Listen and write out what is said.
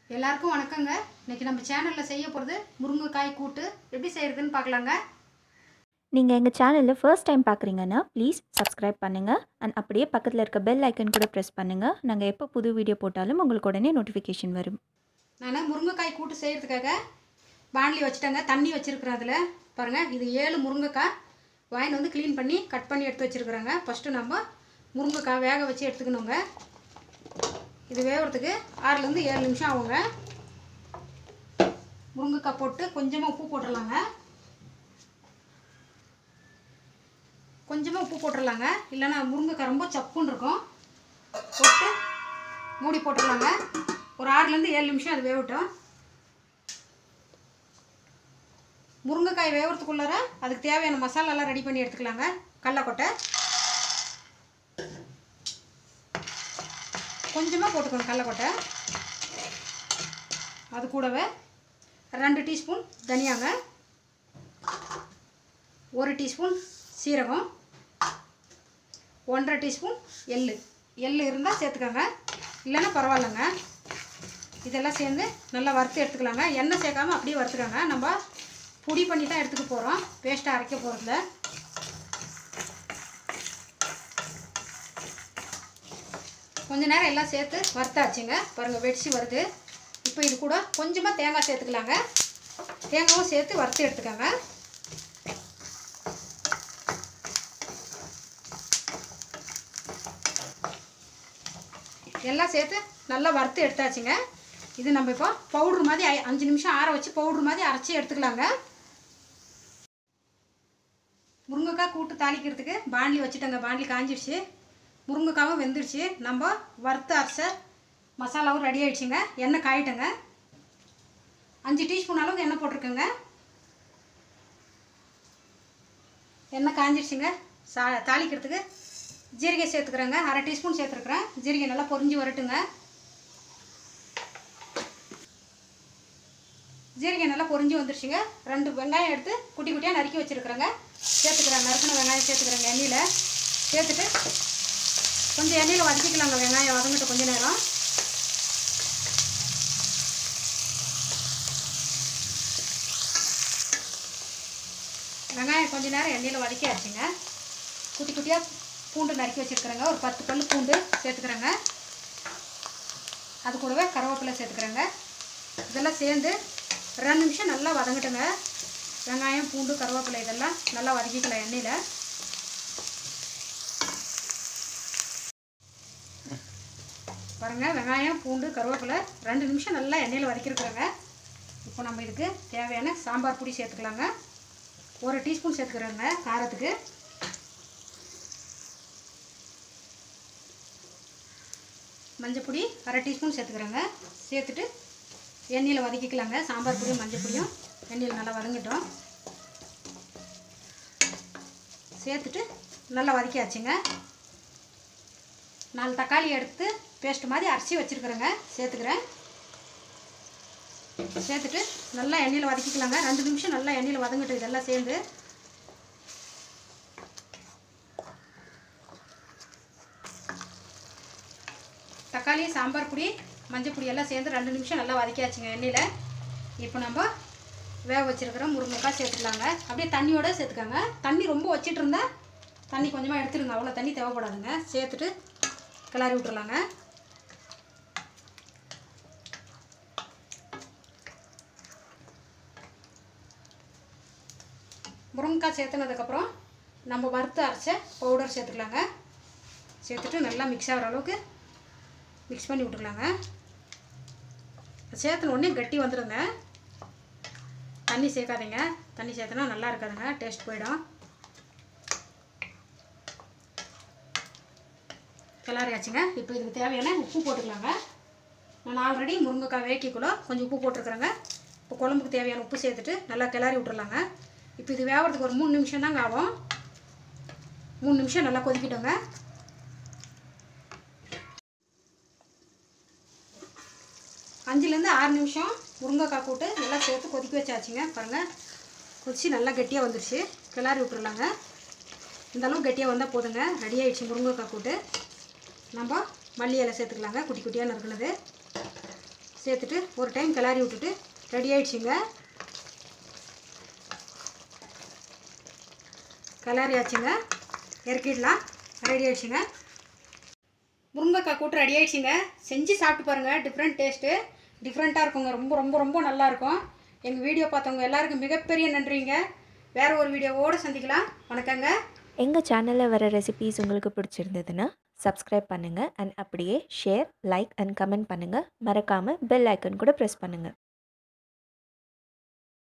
எல்லாருக்கும் வணக்கங்க இன்னைக்கு நம்ம சேனலில் செய்ய போகிறது முருங்கைக்காய் கூட்டு எப்படி செய்கிறதுன்னு பார்க்கலாங்க நீங்கள் எங்கள் சேனலில் ஃபர்ஸ்ட் டைம் பார்க்குறீங்கன்னா ப்ளீஸ் சப்ஸ்கிரைப் பண்ணுங்கள் அண்ட் அப்படியே பக்கத்தில் இருக்க பெல் ஐக்கன் கூட ப்ரெஸ் பண்ணுங்கள் நாங்கள் எப்போ புது வீடியோ போட்டாலும் உங்களுக்கு உடனே நோட்டிஃபிகேஷன் வரும் நான் முருங்கைக்காய் கூட்டு செய்கிறதுக்காக பாண்லி வச்சுட்டேங்க தண்ணி வச்சுருக்குறேன் அதில் பாருங்கள் இது ஏழு முருங்கைக்காய் வாயின் வந்து க்ளீன் பண்ணி கட் பண்ணி எடுத்து வச்சுருக்குறேங்க ஃபஸ்ட்டு நம்ம முருங்கைக்காய் வேக வச்சு எடுத்துக்கணுங்க இது வேகிறதுக்கு ஆறுலேருந்து ஏழு நிமிஷம் ஆகுங்க முருங்கைக்காய் போட்டு கொஞ்சமாக உப்பு போட்டுடலாங்க கொஞ்சமாக உப்பு போட்டுடலாங்க இல்லைன்னா முருங்கைக்காய் ரொம்ப சப்புன்னு இருக்கும் போட்டு மூடி போட்டுடலாங்க ஒரு ஆறுலேருந்து ஏழு நிமிஷம் அது வேகட்டும் முருங்கைக்காய் வேகிறதுக்குள்ளார அதுக்கு தேவையான மசாலாலாம் ரெடி பண்ணி எடுத்துக்கலாங்க கடலக்கொட்டை கொஞ்சமாக போட்டுக்கோங்க கடலக்கொட்டை அது கூடவே ரெண்டு டீஸ்பூன் தனியாங்க ஒரு டீஸ்பூன் சீரகம் ஒன்றரை டீஸ்பூன் எள்ளு எள்ளு இருந்தால் சேர்த்துக்கோங்க இல்லைன்னா பரவாயில்லைங்க இதெல்லாம் சேர்ந்து நல்லா வறுத்து எடுத்துக்கலாங்க எண்ணெய் சேர்க்காம அப்படியே வறுத்துக்கோங்க நம்ம பொடி பண்ணி தான் எடுத்துக்க போகிறோம் பேஸ்ட்டாக அரைக்க போகிறதுல கொஞ்ச நேரம் எல்லாம் சேர்த்து வறுத்தாச்சுங்க பாருங்கள் வெடிச்சு வருது இப்போ இது கூட கொஞ்சமாக தேங்காய் சேர்த்துக்கலாங்க தேங்காயும் சேர்த்து வறுத்து எடுத்துக்கோங்க எல்லாம் சேர்த்து நல்லா வறுத்து எடுத்தாச்சுங்க இது நம்ம இப்போ பவுட்ரு மாதிரி ஐ- அஞ்சு நிமிஷம் ஆற வச்சு பவுட்ரு மாதிரி அரைச்சி எடுத்துக்கலாங்க முருங்கைக்காய் கூட்டு தாளிக்கிறதுக்கு பாண்லி வச்சுட்டேங்க பாண்லி காஞ்சிடுச்சு முருங்கைக்காவும் வெந்துடுச்சு நம்ம வறுத்து அரைச்ச மசாலாவும் ரெடி ஆயிடுச்சுங்க எண்ணெய் காயிட்டுங்க அஞ்சு டீஸ்பூன் அளவுக்கு எண்ணெய் போட்டிருக்கேங்க எண்ணெய் காஞ்சிடுச்சுங்க சா தாளிக்கிறதுக்கு ஜீரகம் சேர்த்துக்கிறேங்க அரை டீஸ்பூன் சேர்த்துருக்குறேன் ஜீரகம் நல்லா பொரிஞ்சு வரட்டுங்க ஜீரகம் நல்லா பொரிஞ்சு வந்துருச்சுங்க ரெண்டு வெங்காயம் எடுத்து குட்டி குட்டியாக நறுக்கி வச்சுருக்குறேங்க சேர்த்துக்கிறேன் நறுக்கின வெங்காயம் சேர்த்துக்கிறேங்க எண்ணெயில் சேர்த்துட்டு கொஞ்சம் எண்ணெயில் வதக்கிக்கலாங்க வெங்காயம் வதங்கிட்டு கொஞ்ச நேரம் வெங்காயம் கொஞ்ச நேரம் எண்ணெயில் வதக்கியாச்சுங்க குட்டி குட்டியாக பூண்டு நறுக்கி வச்சுருக்குறேங்க ஒரு பத்து பல் பூண்டு சேர்த்துக்கிறேங்க அது கூடவே கருவேப்பிலை சேர்த்துக்கிறேங்க இதெல்லாம் சேர்ந்து ரெண்டு நிமிஷம் நல்லா வதங்கட்டுங்க வெங்காயம் பூண்டு கருவேப்பிலை இதெல்லாம் நல்லா வதக்கிக்கலாம் எண்ணெயில் பாருங்கள் வெங்காயம் பூண்டு கருவேப்பிலை ரெண்டு நிமிஷம் நல்லா எண்ணெயில் வதக்கிருக்குறேங்க இப்போ நம்ம இதுக்கு தேவையான சாம்பார் பொடி சேர்த்துக்கலாங்க ஒரு டீஸ்பூன் சேர்த்துக்கிறேங்க காரத்துக்கு மஞ்சள் பொடி அரை டீஸ்பூன் சேர்த்துக்கிறேங்க சேர்த்துட்டு எண்ணெயில் வதக்கிக்கலாங்க சாம்பார் பொடியும் மஞ்சள் பொடியும் எண்ணெயில் நல்லா வதங்கட்டும் சேர்த்துட்டு நல்லா வதக்கியாச்சுங்க நாலு தக்காளி எடுத்து பேஸ்ட் மாதிரி அரைச்சி வச்சுருக்குறேங்க சேர்த்துக்கிறேன் சேர்த்துட்டு நல்லா எண்ணெயில் வதக்கிக்கலாங்க ரெண்டு நிமிஷம் நல்லா எண்ணெயில் வதங்கட்டும் இதெல்லாம் சேர்ந்து தக்காளி சாம்பார் பொடி மஞ்சள் பொடி எல்லாம் சேர்ந்து ரெண்டு நிமிஷம் நல்லா வதக்கியாச்சுங்க எண்ணெயில் இப்போ நம்ம வேக வச்சுருக்கிற முருங்கைக்காய் சேர்த்துக்கலாங்க அப்படியே தண்ணியோட சேர்த்துக்கோங்க தண்ணி ரொம்ப வச்சிட்டு இருந்தா தண்ணி கொஞ்சமாக எடுத்துருங்க அவ்வளோ தண்ணி தேவைப்படாதுங்க சேர்த்துட்டு கிளறி விட்டுறலாங்க முருங்கைக்காய் சேர்த்துனதுக்கப்புறம் நம்ம வறுத்து அரைச்ச பவுடர் சேர்த்துக்கலாங்க சேர்த்துட்டு நல்லா மிக்ஸ் ஆகிற அளவுக்கு மிக்ஸ் பண்ணி விட்டுக்கலாங்க சேர்த்துன உடனே கட்டி வந்துடுங்க தண்ணி சேர்க்காதீங்க தண்ணி சேர்த்தனா நல்லா இருக்காதுங்க டேஸ்ட் போயிடும் கிளறியாச்சுங்க இப்போ இதுக்கு தேவையான உப்பு போட்டுக்கலாங்க நான் ஆல்ரெடி முருங்கைக்காய் வேக்கிக்குள்ள கொஞ்சம் உப்பு போட்டிருக்கிறேங்க இப்போ குழம்புக்கு தேவையான உப்பு சேர்த்துட்டு நல்லா கிளறி விட்டுறலாங்க இப்போ இது வேகிறதுக்கு ஒரு மூணு நிமிஷம் தாங்க ஆகும் மூணு நிமிஷம் நல்லா கொதிக்கிட்டோங்க அஞ்சுலேருந்து ஆறு நிமிஷம் முருங்கைக்காய் கூட்டு எல்லாம் சேர்த்து கொதிக்க வச்சாச்சுங்க பாருங்கள் கொதிச்சு நல்லா கெட்டியாக வந்துருச்சு கிளறி விட்டுறலாங்க இந்த அளவுக்கு கெட்டியாக வந்தால் போதுங்க ரெடி ஆயிடுச்சு முருங்கைக்காய் கூட்டு நம்ம மல்லி இலை சேர்த்துக்கலாங்க குட்டி குட்டியாக நறுக்குனது சேர்த்துட்டு ஒரு டைம் கிளறி விட்டுட்டு ரெடி ஆயிடுச்சுங்க கிளறி ஆச்சுங்க இறக்கிடலாம் ரெடி ஆயிடுச்சுங்க முருங்கைக்காய் கூட்டு ரெடி ஆயிடுச்சுங்க செஞ்சு சாப்பிட்டு பாருங்கள் டிஃப்ரெண்ட் டேஸ்ட்டு டிஃப்ரெண்ட்டாக இருக்குங்க ரொம்ப ரொம்ப ரொம்ப நல்லா இருக்கும் எங்கள் வீடியோ பார்த்தவங்க எல்லாருக்கும் மிகப்பெரிய நன்றிங்க வேறு ஒரு வீடியோவோடு சந்திக்கலாம் வணக்கங்க எங்கள் சேனலில் வர ரெசிபீஸ் உங்களுக்கு பிடிச்சிருந்ததுன்னா சப்ஸ்கிரைப் பண்ணுங்கள் அண்ட் அப்படியே ஷேர் லைக் அண்ட் கமெண்ட் பண்ணுங்கள் மறக்காமல் பெல் ஐக்கன் கூட ப்ரெஸ் பண்ணுங்கள்